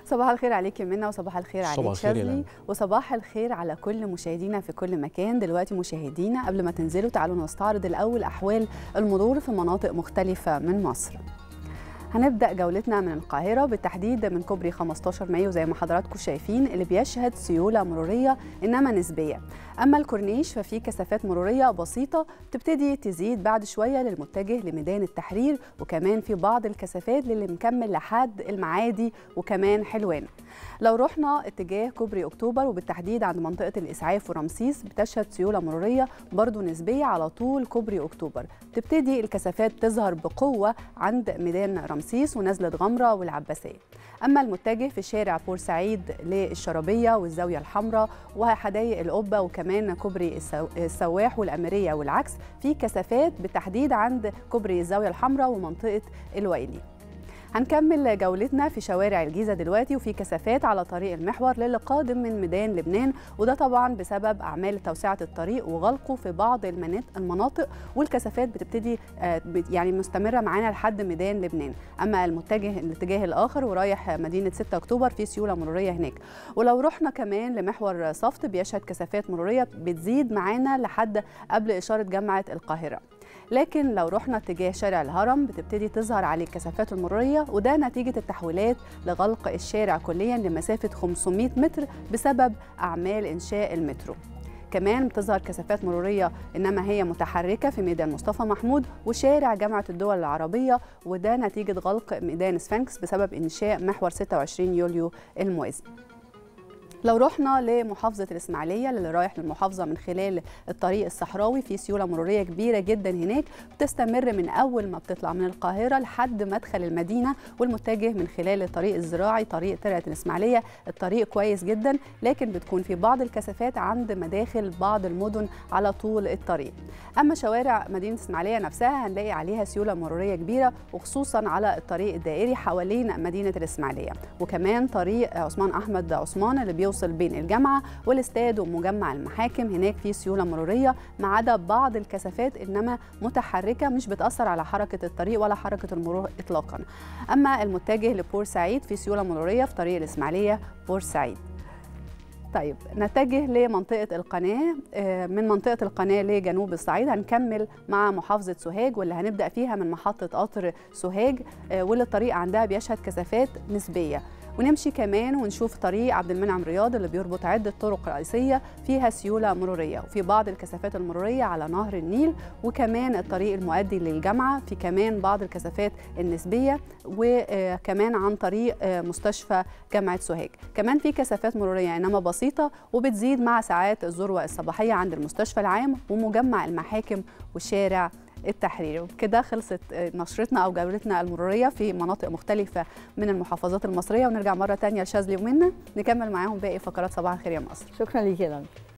صباح الخير عليك يا منى وصباح الخير عليك صباح الخير يا شاذلي لنا. وصباح الخير على كل مشاهدينا في كل مكان دلوقتي مشاهدينا قبل ما تنزلوا تعالوا نستعرض الأول أحوال المرور في مناطق مختلفة من مصر هنبدأ جولتنا من القاهرة بالتحديد من كوبري 15 مايو زي ما حضراتكم شايفين اللي بيشهد سيولة مرورية إنما نسبية أما الكورنيش ففي كثافات مرورية بسيطة تبتدي تزيد بعد شوية للمتجه لميدان التحرير وكمان في بعض الكثافات للي مكمل لحد المعادي وكمان حلوان لو رحنا اتجاه كوبري أكتوبر وبالتحديد عند منطقة الإسعاف ورمسيس بتشهد سيولة مرورية برضو نسبية على طول كوبري أكتوبر تبتدي الكثافات تظهر بقوة عند ميدان رمسيس ونزلة غمرة والعباسية أما المتجه في شارع بورسعيد للشرابية والزاوية الحمراء وحدائق القبة وكمان كوبري السو- السواح والأميرية والعكس في كثافات بالتحديد عند كوبري الزاوية الحمراء ومنطقة الويلي هنكمل جولتنا في شوارع الجيزة دلوقتي وفي كثافات على طريق المحور للي قادم من ميدان لبنان وده طبعا بسبب أعمال توسعة الطريق وغلقه في بعض المناط- المناطق والكثافات بتبتدي آه، بت- يعني مستمرة معانا لحد ميدان لبنان أما المتجه الاتجاه الآخر ورايح مدينة 6 أكتوبر في سيولة مرورية هناك ولو رحنا كمان لمحور صفت بيشهد كثافات مرورية بتزيد معانا لحد قبل إشارة جامعة القاهرة لكن لو رحنا اتجاه شارع الهرم بتبتدي تظهر عليه الكثافات المرورية وده نتيجة التحويلات لغلق الشارع كليا لمسافة 500 متر بسبب أعمال إنشاء المترو كمان بتظهر كثافات مرورية إنما هي متحركة في ميدان مصطفى محمود وشارع جامعة الدول العربية وده نتيجة غلق ميدان سفنكس بسبب إنشاء محور 26 يوليو الموازي لو رحنا لمحافظة الإسماعيلية اللي رايح للمحافظة من خلال الطريق الصحراوي في سيولة مرورية كبيرة جدا هناك بتستمر من أول ما بتطلع من القاهرة لحد مدخل المدينة والمتجه من خلال الطريق الزراعي طريق ترعة الإسماعيلية الطريق كويس جدا لكن بتكون في بعض الكثافات عند مداخل بعض المدن على طول الطريق أما شوارع مدينة الإسماعيلية نفسها هنلاقي عليها سيولة مرورية كبيرة وخصوصا على الطريق الدائري حوالين مدينة الإسماعيلية وكمان طريق عثمان أحمد عثمان اللي بيوصل بين الجامعة والاستاد ومجمع المحاكم هناك في سيولة مرورية ما عدا بعض الكثافات إنما متحركة مش بتأثر على حركة الطريق ولا حركة المرور إطلاقا أما المتجه لبورسعيد في سيولة مرورية في طريق الإسماعيلية بورسعيد طيب نتجه لمنطقة القناة آه، من منطقة القناة لجنوب الصعيد هنكمل مع محافظة سوهاج واللي هنبدأ فيها من محطة قطر سوهاج آه، واللي الطريق عندها بيشهد كثافات نسبية ونمشي كمان ونشوف طريق عبد المنعم رياض اللي بيربط عدة طرق رئيسية فيها سيولة مرورية وفي بعض الكثافات المرورية على نهر النيل وكمان الطريق المؤدي للجامعة في كمان بعض الكثافات النسبية وكمان عن طريق آه، مستشفى جامعة سوهاج كمان في كثافات مرورية إنما بسيطة وبتزيد مع ساعات الذروة الصباحية عند المستشفى العام ومجمع المحاكم وشارع التحرير وبكده خلصت آه، نشرتنا أو جولتنا المرورية في مناطق مختلفة من المحافظات المصرية ونرجع مرة تانية لشاذلي ومنا نكمل معاهم باقي فقرات صباح الخير يا مصر شكرا ليكي يا لمى